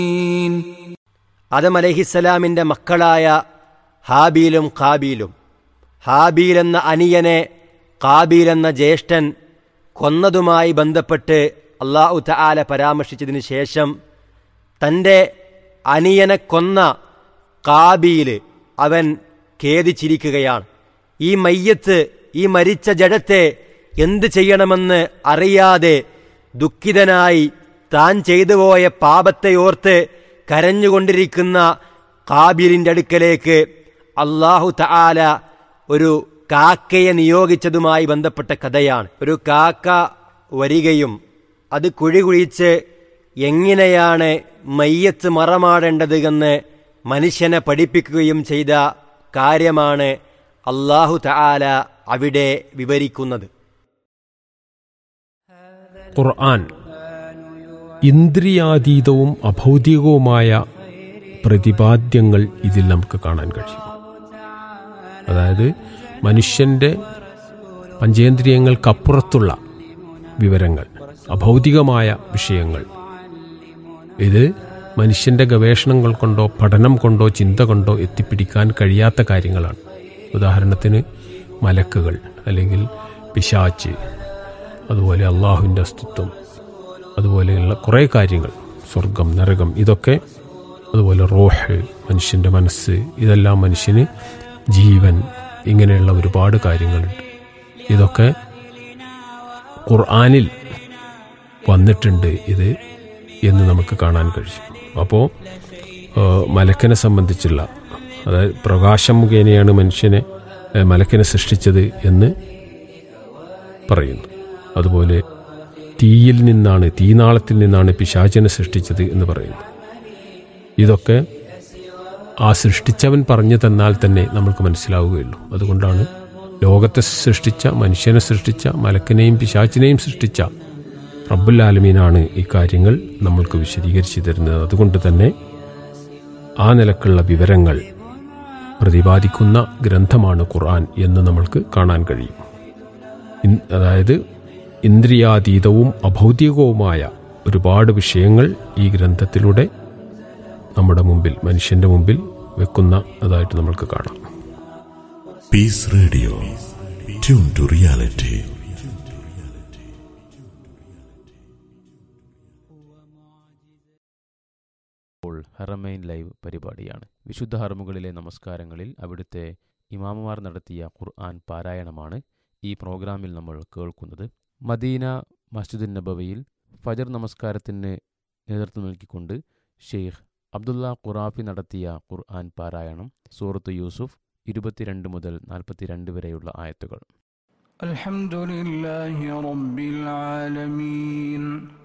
ആദം അലഹിസലാമിൻ്റെ മക്കളായ ഹാബീലും കാബീലും ഹാബീൽ എന്ന അനിയനെ കാബീൽ എന്ന ജ്യേഷ്ഠൻ കൊന്നതുമായി ബന്ധപ്പെട്ട് അള്ളാഹു തആല പരാമർശിച്ചതിന് ശേഷം തൻ്റെ അനിയനെ കൊന്ന കാബീൽ അവൻ ഖേദിച്ചിരിക്കുകയാണ് ഈ മയ്യത്ത് ഈ മരിച്ച ജഡത്തെ എന്ത് ചെയ്യണമെന്ന് അറിയാതെ ദുഃഖിതനായി താൻ ചെയ്തു പോയ പാപത്തെ ഓർത്ത് കരഞ്ഞുകൊണ്ടിരിക്കുന്ന കാബീലിൻ്റെ അടുക്കലേക്ക് അള്ളാഹു തആല ഒരു കാക്കയെ നിയോഗിച്ചതുമായി ബന്ധപ്പെട്ട കഥയാണ് ഒരു കാക്ക വരികയും അത് കുഴി കുഴിച്ച് എങ്ങനെയാണ് മയ്യത്ത് മറമാടേണ്ടത് എന്ന് മനുഷ്യനെ പഠിപ്പിക്കുകയും ചെയ്ത കാര്യമാണ് അള്ളാഹു തആല അവിടെ വിവരിക്കുന്നത് ഖുർആൻ ഇന്ദ്രിയാതീതവും അഭൗതികവുമായ പ്രതിപാദ്യങ്ങൾ ഇതിൽ നമുക്ക് കാണാൻ കഴിയും അതായത് മനുഷ്യൻ്റെ പഞ്ചേന്ദ്രിയങ്ങൾക്കപ്പുറത്തുള്ള വിവരങ്ങൾ അഭൗതികമായ വിഷയങ്ങൾ ഇത് മനുഷ്യൻ്റെ ഗവേഷണങ്ങൾ കൊണ്ടോ പഠനം കൊണ്ടോ ചിന്ത കൊണ്ടോ എത്തിപ്പിടിക്കാൻ കഴിയാത്ത കാര്യങ്ങളാണ് ഉദാഹരണത്തിന് മലക്കുകൾ അല്ലെങ്കിൽ പിശാച്ച് അതുപോലെ അള്ളാഹുവിൻ്റെ അസ്തിത്വം അതുപോലെയുള്ള കുറേ കാര്യങ്ങൾ സ്വർഗം നരകം ഇതൊക്കെ അതുപോലെ റോഹ് മനുഷ്യൻ്റെ മനസ്സ് ഇതെല്ലാം മനുഷ്യന് ജീവൻ ഇങ്ങനെയുള്ള ഒരുപാട് കാര്യങ്ങളുണ്ട് ഇതൊക്കെ ഖുർആാനിൽ വന്നിട്ടുണ്ട് ഇത് എന്ന് നമുക്ക് കാണാൻ കഴിയും അപ്പോൾ മലക്കനെ സംബന്ധിച്ചുള്ള അതായത് പ്രകാശം മുഖേനയാണ് മനുഷ്യനെ ഏഹ്, മലക്കനെ സൃഷ്ടിച്ചത് എന്ന് പറയുന്നു അതുപോലെ തീയിൽ നിന്നാണ് തീനാളത്തിൽ നിന്നാണ് പിശാചിനെ സൃഷ്ടിച്ചത് എന്ന് പറയുന്നു ഇതൊക്കെ ആ സൃഷ്ടിച്ചവൻ പറഞ്ഞു തന്നാൽ തന്നെ നമ്മൾക്ക് മനസ്സിലാവുകയുള്ളൂ അതുകൊണ്ടാണ് ലോകത്തെ സൃഷ്ടിച്ച മനുഷ്യനെ സൃഷ്ടിച്ച മലക്കിനെയും പിശാച്ചിനെയും സൃഷ്ടിച്ച റബ്ബുൽ ആലമീനാണ് ഈ കാര്യങ്ങൾ നമ്മൾക്ക് വിശദീകരിച്ചു തരുന്നത് അതുകൊണ്ട് തന്നെ ആ നിലക്കുള്ള വിവരങ്ങൾ പ്രതിപാദിക്കുന്ന ഗ്രന്ഥമാണ് ഖുർആൻ എന്ന് നമ്മൾക്ക് കാണാൻ കഴിയും ഇൻ- അതായത് ഇന്ദ്രിയാതീതവും അഭൗതികവുമായ ഒരുപാട് വിഷയങ്ങൾ ഈ ഗ്രന്ഥത്തിലൂടെ നമ്മുടെ മുമ്പിൽ മനുഷ്യന്റെ മുമ്പിൽ വെക്കുന്ന അതായിട്ട് നമ്മൾക്ക് കാണാം Peace Radio. Tune to reality. ഇപ്പോൾ ഹറമൈൻ ലൈവ് പരിപാടിയാണ് വിശുദ്ധ ഹറമുകളിലെ നമസ്കാരങ്ങളിൽ അവിടുത്തെ ഇമാമുമാർ നടത്തിയ ഖുർആൻ പാരായണമാണ് ഈ പ്രോഗ്രാമിൽ നമ്മൾ കേൾക്കുന്നത് മദീന മസ്ജിദുൻ നബവിയിൽ ഫജർ നമസ്കാരത്തിന് നേതൃത്വം നൽകിക്കൊണ്ട് ഷെയ്ഖ് അബ്ദുള്ള ഖുറാഫി നടത്തിയ ഖുർആൻ പാരായണം സൂറത്ത് യൂസുഫ് ഇരുപത്തിരണ്ട് മുതൽ നാൽപ്പത്തിരണ്ട് വരെയുള്ള ആയത്തുകൾ الحمد لله رب العالمين